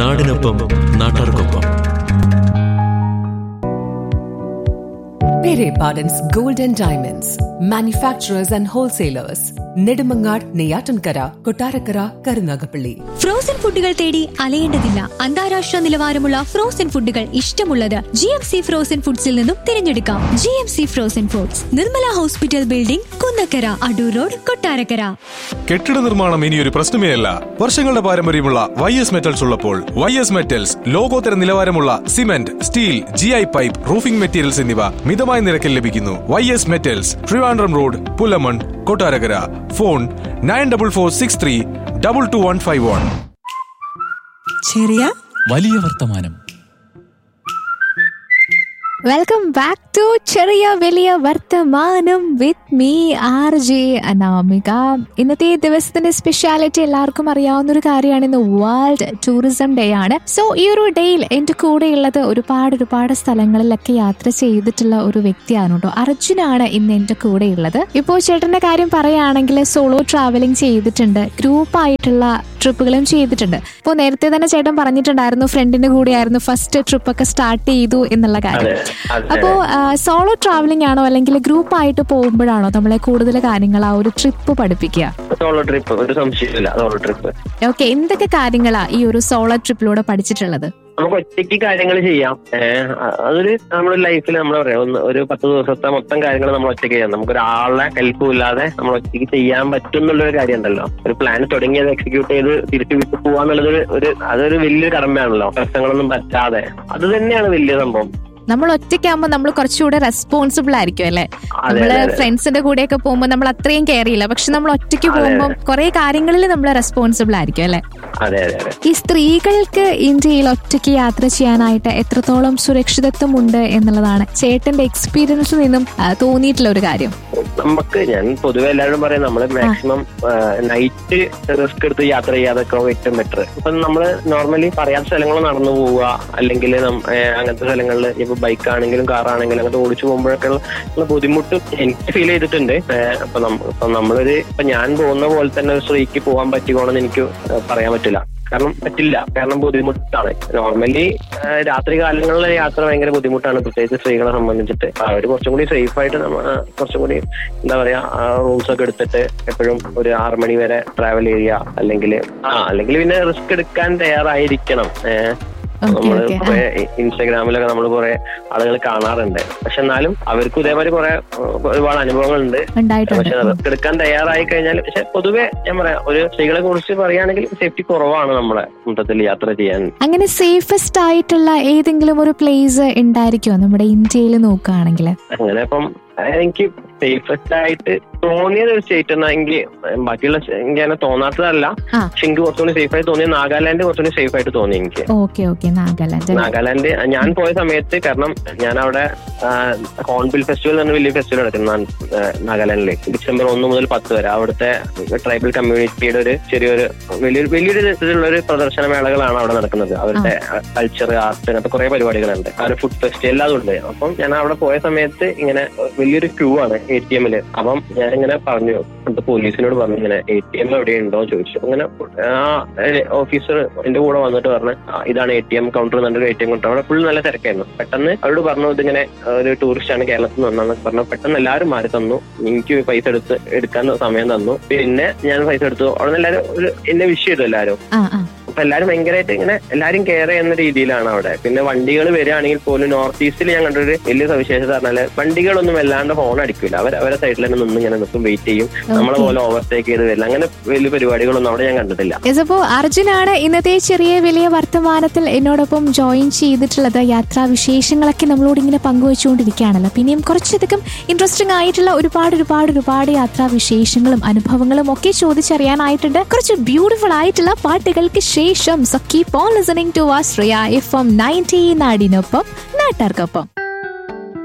നാടിനൊപ്പം നാട്ടാർക്കൊപ്പം Pere Pardon's Gold and Diamonds, manufacturers and wholesalers, Nedumangad, Neyatankara, Kotarakara, Karunagapalli. Frozen ഫുഡുകൾ തേടി അലയേണ്ടതില്ല അന്താരാഷ്ട്ര നിലവാരമുള്ള ഫ്രോസൺ ഫുഡുകൾ ഇഷ്ടമുള്ളത് ജി എം സി ഫ്രോസൺ ഫുഡ്സിൽ നിന്നും തിരഞ്ഞെടുക്കാം G M C frozen foods Nirmala hospital building Kunnakkara Adoor road Kottarakkara കെട്ടിട നിർമ്മാണം ഇനിയൊരു പ്രശ്നമേ അല്ല വർഷങ്ങളുടെ പാരമ്പര്യമുള്ള വൈ എസ് മെറ്റൽസ് ഉള്ളപ്പോൾ വൈ എസ് മെറ്റൽസ് ലോകോത്തര നിലവാരമുള്ള cement steel G I pipe roofing materials എന്നിവ മിതമായ നിരക്കിൽ ലഭിക്കുന്നു Y S metals Trivandrum road Pulamon Kottarakkara phone nine double four six three double two one five one ചെറിയ വലിയ വർത്തമാനം വെൽക്കം ബാക്ക് ടു ചെറിയ വലിയ വർത്തമാനം with me R J Anamika ഇന്നത്തെ ഈ ദിവസത്തിന്റെ സ്പെഷ്യാലിറ്റി എല്ലാവർക്കും അറിയാവുന്ന ഒരു കാര്യമാണ് ഇന്ന് വേൾഡ് ടൂറിസം ഡേ ആണ് സോ ഈ ഒരു ഡേയിൽ എന്റെ കൂടെയുള്ളത് ഒരുപാട് ഒരുപാട് സ്ഥലങ്ങളിലൊക്കെ യാത്ര ചെയ്തിട്ടുള്ള ഒരു വ്യക്തിയാണ് കേട്ടോ അർജുനാണ് ഇന്ന് എന്റെ കൂടെയുള്ളത് ഇപ്പോൾ ചേട്ടന്റെ കാര്യം പറയുകയാണെങ്കിൽ സോളോ ട്രാവലിംഗ് ചെയ്തിട്ടുണ്ട് ഗ്രൂപ്പായിട്ടുള്ള ട്രിപ്പുകളും ചെയ്തിട്ടുണ്ട് ഇപ്പോൾ നേരത്തെ തന്നെ ചേട്ടൻ പറഞ്ഞിട്ടുണ്ടായിരുന്നു ഫ്രണ്ടിന്റെ കൂടെയായിരുന്നു ഫസ്റ്റ് ട്രിപ്പ് ഒക്കെ സ്റ്റാർട്ട് ചെയ്തു എന്നുള്ള കാര്യം അതെ. അപ്പോ സോളോ ട്രാവലിംഗ് ആണോ അല്ലെങ്കിൽ ഗ്രൂപ്പ് ആയിട്ട് പോകുമ്പോഴാണോ നമ്മളെ കൂടുതൽ കാര്യങ്ങൾ ആ ഒരു ട്രിപ്പ് പഠിപ്പിക്കുക സോളോ ട്രിപ്പ് ഒരു സംശയമില്ല സോളോ ട്രിപ്പ് ഓക്കെ എന്തൊക്കെ കാര്യങ്ങളാ ഈ ഒരു സോളോ ട്രിപ്പിലൂടെ പഠിച്ചിട്ടുള്ളത് നമുക്ക് ഒറ്റയ്ക്ക് കാര്യങ്ങൾ ചെയ്യാം ഏഹ് അതൊരു നമ്മുടെ ലൈഫിൽ നമ്മൾ പറയാം ഒന്ന് ഒരു പത്ത് ദിവസത്തെ മൊത്തം കാര്യങ്ങൾ നമ്മൾ ഒറ്റയ്ക്ക് ചെയ്യാം നമുക്ക് ഒരാളെ ഹെൽപ്പും ഇല്ലാതെ നമ്മൾ ഒറ്റയ്ക്ക് ചെയ്യാൻ പറ്റും എന്നുള്ളൊരു കാര്യം ഉണ്ടല്ലോ ഒരു പ്ലാൻ തുടങ്ങിയത് എക്സിക്യൂട്ട് ചെയ്ത് തിരിച്ചു വിട്ടു പോവാന്നുള്ളത് ഒരു- ഒരു അതൊരു വലിയൊരു കടമയാണല്ലോ പ്രശ്നങ്ങളൊന്നും പറ്റാതെ അത് തന്നെയാണ് വലിയ സംഭവം നമ്മൾ ഒറ്റയ്ക്കാകുമ്പോൾ നമ്മൾ കുറച്ചുകൂടെ റെസ്പോൺസിബിൾ ആയിരിക്കും അല്ലെ അതെ, നമ്മള് അതെ, അതെ. ഫ്രണ്ട്സിന്റെ കൂടെയൊക്കെ പോകുമ്പോൾ നമ്മൾ അത്രയും കെയർ ചെയ്യില്ല പക്ഷെ നമ്മൾ ഒറ്റയ്ക്ക് അതെ, പോകുമ്പോൾ കുറെ കാര്യങ്ങളിൽ നമ്മൾ റെസ്പോൺസിബിൾ ആയിരിക്കും അല്ലെ അതെ അതെ അതെ ഈ സ്ത്രീകൾക്ക് ഇന്ത്യയിൽ ഒറ്റയ്ക്ക് യാത്ര ചെയ്യാനായിട്ട് എത്രത്തോളം സുരക്ഷിതത്വം ഉണ്ട് എന്നുള്ളതാണ് ചേട്ടന്റെ എക്സ്പീരിയൻസിൽ നിന്നും ആ, തോന്നിയിട്ടുള്ള ഒരു കാര്യം നമുക്ക് ഞാൻ പൊതുവെ എല്ലാവരും പറയും നമ്മള് മാക്സിമം നൈറ്റ് റിസ്ക് എടുത്ത് യാത്ര ചെയ്യാതൊക്കെ ഏറ്റവും ബെറ്റർ ഇപ്പൊ നമ്മള് നോർമലി പറയാത്ത സ്ഥലങ്ങൾ നടന്നു പോവുക അല്ലെങ്കിൽ അങ്ങനത്തെ സ്ഥലങ്ങളിൽ ഇപ്പൊ ബൈക്ക് ആണെങ്കിലും കാർ ആണെങ്കിലും അങ്ങനത്തെ ഓടിച്ചു പോകുമ്പോഴൊക്കെ ഉള്ള ഉള്ള ബുദ്ധിമുട്ട് എനിക്ക് ഫീൽ ചെയ്തിട്ടുണ്ട് ഏഹ് അപ്പൊ നമ്മ- ഇപ്പൊ നമ്മളൊരു ഇപ്പൊ ഞാൻ പോകുന്ന പോലെ തന്നെ ഒരു സ്ത്രീക്ക് പോകാൻ പറ്റിക്കോണെന്ന് എനിക്ക് ഏഹ് പറയാൻ പറ്റില്ല കാരണം പറ്റില്ല കാരണം ബുദ്ധിമുട്ടാണ് നോർമലി രാത്രി കാലങ്ങളിലെ യാത്ര ഭയങ്കര ബുദ്ധിമുട്ടാണ് പ്രത്യേകിച്ച് സ്ത്രീകളെ സംബന്ധിച്ചിട്ട് അവർ കുറച്ചും കൂടി സേഫ് ആയിട്ട് നമ്മ ആ, കുറച്ചും കൂടി എന്താ പറയാ റൂംസ് ഒക്കെ എടുത്തിട്ട് എപ്പോഴും ഒരു ആറ് മണി വരെ ട്രാവൽ ചെയ്യുക അല്ലെങ്കിൽ ആ അല്ലെങ്കിൽ പിന്നെ റിസ്ക് എടുക്കാൻ തയ്യാറായിരിക്കണം ഏഹ് ഓക്കെ നമ്മള് ഓക്കെ കുറെ ഇൻസ്റ്റാഗ്രാമിലൊക്കെ നമ്മൾ കുറെ ആളുകൾ കാണാറുണ്ട് പക്ഷെ എന്നാലും അവർക്കും ഇതേമാതിരി കുറെ ഒരുപാട് അനുഭവങ്ങളുണ്ട് ഉണ്ടായിട്ടുണ്ട് പക്ഷെ റിസ്ക് എടുക്കാൻ തയ്യാറായി കഴിഞ്ഞാൽ പക്ഷെ പൊതുവെ ഞാൻ പറയാം ഒരു സ്ത്രീകളെ കുറിച്ച് പറയുകയാണെങ്കിൽ സേഫ്റ്റി കുറവാണ് നമ്മളെ മൊത്തത്തിൽ യാത്ര ചെയ്യാൻ അങ്ങനെ സേഫസ്റ്റ് ആയിട്ടുള്ള ഏതെങ്കിലും ഒരു പ്ലേസ് ഉണ്ടായിരിക്കുമോ നമ്മുടെ ഇന്ത്യയിൽ നോക്കുകയാണെങ്കിൽ അങ്ങനെ ഇപ്പം എനിക്ക് സേഫസ്റ്റ് ആയിട്ട് തോന്നിയത് ഒരു സ്റ്റേറ്റ് എന്നാ എനിക്ക് ബാക്കിയുള്ള സ് എനിക്ക് അങ്ങനെ തോന്നാത്തതല്ല ആ. പക്ഷെ എനിക്ക് കുറച്ചുകൂടി സേഫ് ആയിട്ട് തോന്നിയ നാഗാലാൻഡ് കുറച്ചുകൂടി സേഫ് ആയിട്ട് തോന്നി എനിക്ക് ഓക്കെ ഓക്കെ നാഗാലാൻഡ് നാഗാലാൻഡ് ഞാൻ പോയ സമയത്ത് കാരണം ഞാൻ അവിടെ ഹോൺബിൽ ഫെസ്റ്റിവൽ എന്ന് പറഞ്ഞ വലിയ ഫെസ്റ്റിവൽ നടക്കുന്നു നാഗാലാൻഡില് ഡിസംബർ ഒന്ന് മുതൽ പത്ത് വരെ അവിടുത്തെ ട്രൈബൽ കമ്മ്യൂണിറ്റിയുടെ ഒരു ചെറിയൊരു വലിയൊരു വലിയൊരു തരത്തിലുള്ള ഒരു പ്രദർശന മേളകളാണ് അവിടെ നടക്കുന്നത് അവരുടെ കൾച്ചർ ആർട്ട് അങ്ങനത്തെ കുറെ പരിപാടികളുണ്ട് ആ ഒരു ഫുഡ് ഫെസ്റ്റ് എല്ലാം ഉണ്ട് അപ്പം ഞാൻ അവിടെ പോയ സമയത്ത് ഇങ്ങനെ വലിയൊരു ക്യൂ ആണ് എ ടി എമ്മില് അപ്പം ഞാൻ ഇങ്ങനെ പറഞ്ഞു അവിടുത്തെ പോലീസിനോട് പറഞ്ഞു ഇങ്ങനെ എ ടി എം എവിടെയുണ്ടോ എന്ന് ചോദിച്ചു അങ്ങനെ ആ ഓഫീസർ എന്റെ കൂടെ വന്നിട്ട് പറഞ്ഞു "ആ, ഇതാണ് എ ടി എം കൗണ്ടർ എന്നിട്ട് എ ടി എം കൗണ്ടർ അവിടെ ഫുൾ നല്ല തിരക്കായിരുന്നു പെട്ടെന്ന് അവരോട് പറഞ്ഞു ഇതിങ്ങനെ ഒരു ടൂറിസ്റ്റ് ആണ് കേരളത്തിൽ നിന്ന് വന്നതെന്ന് പറഞ്ഞു പെട്ടെന്ന് എല്ലാവരും മാറി തന്നു എനിക്ക് പൈസ എടുത്ത് എടുക്കാൻ സമയം തന്നു പിന്നെ ഞാൻ പൈസ എടുത്തു അവിടെ നിന്ന് എല്ലാവരും ഒരു എന്നെ വിഷ് ചെയ്തു എല്ലാവരും ആ ആ അപ്പൊ എല്ലാവരും ഭയങ്കരമായിട്ട് ഇങ്ങനെ എല്ലാവരും കെയർ ചെയ്യുന്ന രീതിയിലാണ് അവിടെ പിന്നെ വണ്ടികൾ വരികയാണെങ്കിൽ പോലും നോർത്ത് ഈസ്റ്റിൽ ഞാൻ കണ്ടൊരു വലിയ സവിശേഷത പറഞ്ഞാല് വണ്ടികളൊന്നും വല്ലാണ്ട് ഹോൺ അടിക്കില്ല അവർ അവരെ സൈഡിൽ തന്നെ നിന്ന് ഇങ്ങനെ നിൽക്കും വെയിറ്റ് ചെയ്യും നമ്മളെ പോലെ ഓവർടേക്ക് ചെയ്ത് വരില്ല അങ്ങനെ വലിയ പരിപാടികളൊന്നും അവിടെ ഞാൻ കണ്ടിട്ടില്ല യെസ് അപ്പോ അർജുനാണ് ഇന്നത്തെ ചെറിയ വലിയ വർത്തമാനത്തിൽ എന്നോടൊപ്പം ജോയിൻ ചെയ്തിട്ടുള്ളത് യാത്രാ വിശേഷങ്ങളൊക്കെ നമ്മളോട് ഇങ്ങനെ പങ്കുവെച്ചുകൊണ്ടിരിക്കുകയാണല്ലോ പിന്നെയും കുറച്ചധികം ഇൻട്രസ്റ്റിംഗ് ആയിട്ടുള്ള ഒരുപാട് ഒരുപാട് ഒരുപാട് യാത്രാ വിശേഷങ്ങളും അനുഭവങ്ങളും ഒക്കെ ചോദിച്ചറിയാനായിട്ടുണ്ട് കുറച്ച് ബ്യൂട്ടിഫുൾ ആയിട്ടുള്ള പാട്ടുകൾക്ക് ശേഷം so keep on listening to വാസ് റിയ എഫ് എം നയൻറ്റി നാടിനൊപ്പം നാട്ടാർക്കൊപ്പം